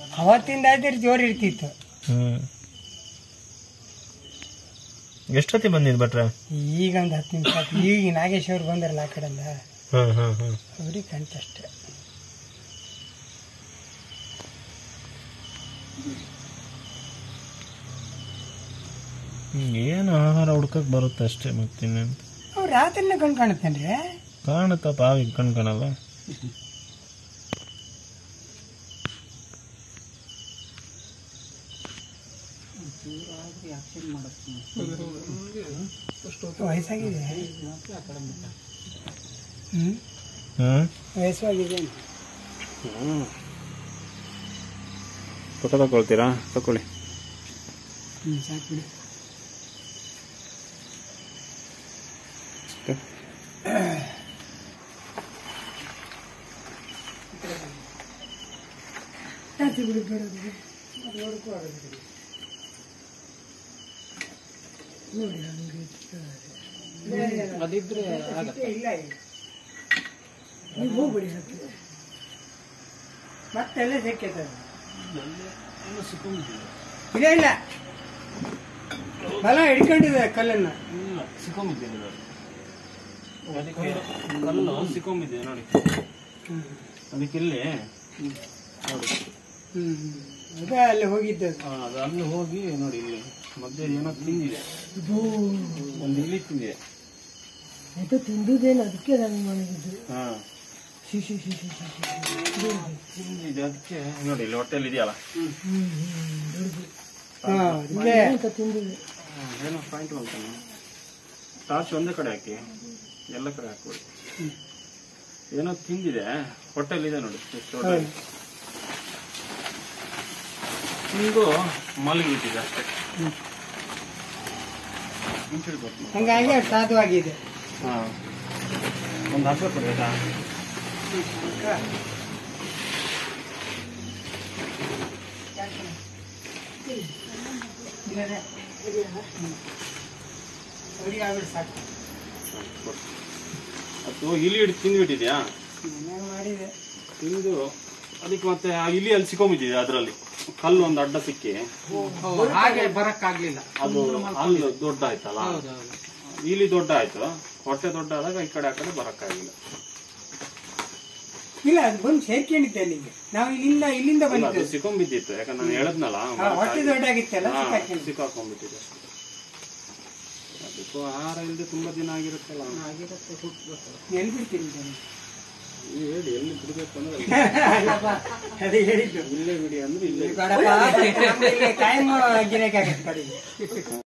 ಅವತ್ತಿಂದ ಆದ್ರೆ ಜೋರ್ ಇರ್ತಿತ್ತು ಹ್ಮ್ ಎಷ್ಟೊತ್ತಿ ಬಂದಿದ್ ಭಟ್ರೆ ಈಗ ಒಂದು ಹತ್ತು ನಿಮಿಷ ಆಯ್ತು ಈಗ ನಾಗೇಶ್ ಅವ್ರು ಬಂದ್ರಲ್ಲ ಆ ಕಡೆಯಿಂದ ಹ್ಮ್ ಹ್ಮ್ ಹ್ಮ್ ಅವ್ರಿಗೆ ಕಂತಷ್ಟೇ ಹ್ಮ್, ಏನು ಆಹಾರ ಹುಡ್ಕಕ್ ಬರುತ್ತೆ ಅಷ್ಟೇ ಮತ್ತಿನ್ನೇನು ಅವ್ರು ರಾತ್ರಿನೇ ಕಣ್ ಕಾಣುತ್ತೇನ್ರಿ ಕಾಣುತ್ತಪ್ಪ ಆವಿಗೆ ಕಣ್ಕಣಲ್ಲ ವಯಸ್ಸಾಗಿದೆ ಹ್ಮ್ ಹ್ಮ್ ವಯಸ್ಸಾಗಿದೆ ಫೋಟೋ ತಗೊಳ್ತೀರಾ ತಕೊಳ್ಳಿ ಹ್ಮ್ ಸಾಕು ಬಿಡಿ ಜಾಸ್ತಿ ಬಿಡಿ ಬೇಡ ಬಿಡಿ. ಅದು ನೋಡಕ್ಕೂ ಆಗೋದಿಲ್ಲ. ನೋಡಿ ಹಂಗೆ ಅದಿದ್ರೆ ಇಷ್ಟೇ ಇಲ್ಲ ಈಗ ನೀವು ಹೋಗ್ಬಿಡಿ ಹತ್ತಿರ ಮತ್ತೆಲ್ಲ ಸಿಕ್ಕೈತೆ ಇಲ್ಲ ಇಲ್ಲ ಬಲ ಹಿಡ್ಕೊಂಡಿದೆ ಕಲ್ಲನ್ನ ಸಿಕ್ಕೊಂಬಿದ್ದೀನಿ ಅದಕ್ಕೆ ಕಲ್ಲು ಸಿಕ್ಕೊಂಬಿದ್ದೆ ನೋಡಿ ಅದಕ್ಕೆ ಇಲ್ಲಿ ನೋಡಿ ಹ್ಮ್ ಅದೇ ಅಲ್ಲಿ ಹೋಗಿದ್ದು ಆ, ಅದು ಅಲ್ಲಿ ಹೋಗಿ ನೋಡಿ ಇಲ್ಲಿ ಮಧ್ಯೆ ಏನೋ ತಿಂದಿದೆ ಒಂದು ಇಲಿ ತಿಂದಿದೆ ಅದು ತಿಂದುದೇನು ಅದಕ್ಕೆ ನಾನು ಮಾಡಿದ್ದು ಹಾ ಶಿ ಶಿ ಶಿ ಶಿ ಶಿ ಶಿ. ತಿಂದಿದೆ ಅದಕ್ಕೆ ನೋಡಿ ಇಲ್ಲಿ ಹೊಟ್ಟೆಲಿ ಇದೆಯಲ್ಲ ಹಾ ಇಲ್ಲೇ ಹಾ, ಏನೋ ಪಾಯಿಂಟ್ ಅಂತಾನೆ ಟಾರ್ಚ್ ಒಂದೇ ಕಡೆ ಹಾಕಿ ಎಲ್ಲ ಕಡೆ ಹಾಕ್ಬಿಡಿ ಏನೋ ತಿಂದಿದೆ ಹೊಟ್ಟೆಲಿ ಇದೆ ನೋಡಿ ಎಷ್ಟು ದೊಡ್ಡ ತಿಂದು ಮಲಗಿಬಿಟ್ಟಿದೆ ಅಷ್ಟೇ ಮುಂಚೆ ಗೊತ್ತು ಹಂಗಾಗಿ ಅದು ಸಾಧುವಾಗಿದೆ ಹಾ ಒಂದು ಹಗ್ಗ ಕೊಡಿ ಆಯ್ತಾ ಅವ್ರಿಗೆ ಆಗ್ಬಿಟ್ಟು ಸಾಕು ಅದು ಇಲಿ ಹಿಡಿದು ತಿಂದ್ಬಿಟ್ಟಿದ್ಯಾ ಮನ್ಯಾಗ ಮಾಡಿದೆ ತಿಂದು ಅದಕ್ಕೆ ಮತ್ತೆ ಆ ಇಲಿ ಅಲ್ಲಿ ಸಿಕ್ಕೊಂಬಿಟ್ಟಿದೆ ಅದರಲ್ಲಿ ಕಲ್ಲು ಒಂದು ಅಡ್ಡ ಸಿಕ್ಕಿ ಹಾಗೆ ಬರಕ್ಕಾಗ್ಲಿಲ್ಲ ಅದು ಅಲ್ಲಿ ದೊಡ್ಡ ಆಯ್ತಲ್ಲ ಇಲಿ ದೊಡ್ಡ ಆಯ್ತು ಹೊಟ್ಟೆ ದೊಡ್ಡ ಆದಾಗ ಈ ಕಡೆ ಆ ಕಡೆ ಬರಕ್ಕಾಗಿಲ್ಲ ಇಲ್ಲ ಅದು ಬಂದು ಸೇರ್ಕೊಂಡಿದ್ದೆ ಅಲ್ಲಿಗೆ ನಾವು ಇಲ್ಲಿಂದ ಇಲ್ಲಿಂದ ಅಲ್ಲ, ಅದು ಬಂದಿದ್ದು ಸಿಕ್ಕೊಂಬಿದ್ದಿತ್ತು ಯಾಕಂದ್ರೆ ನಾನು ಹೇಳದ್ನಲ್ಲ ಆ, ಹೊಟ್ಟೆ ದೊಡ್ಡಾಗಿತ್ತಲ್ಲ ಹಾ, ಸಿಕ್ಕಾಕೊಂಡು ಸಿಕ್ಕಾಕೊಂಡ್ಬಿಟ್ಟಿದೆ ಅದಕ್ಕೂ ಆಹಾರ ಇಲ್ಲದೆ ತುಂಬಾ ದಿನ ಆಗಿರುತ್ತಲ್ಲ ಎಲ್ಲಿ ಬಿಡ್ತೀನಿ ನಾನು? ನೀವು ಹೇಳಿ ಎಲ್ಲಿ ಬಿಡ್ಬೇಕು ಅಂದ್ರೆ ಅಲ್ಲಪ್ಪ, ಅದೇ ಹೇಳಿದ್ದು ಇಲ್ಲೇ ಬಿಡಿ ಅಂದ್ರೆ ಇಲ್ಲೇ ಬೇಡಪ್ಪ, ನಮ್ಗೆ ಇಲ್ಲಿ ಟೈಮ್ ಗಿರಾಕಿ ಆಗತ್ತೆ ಕಡೆಗೆ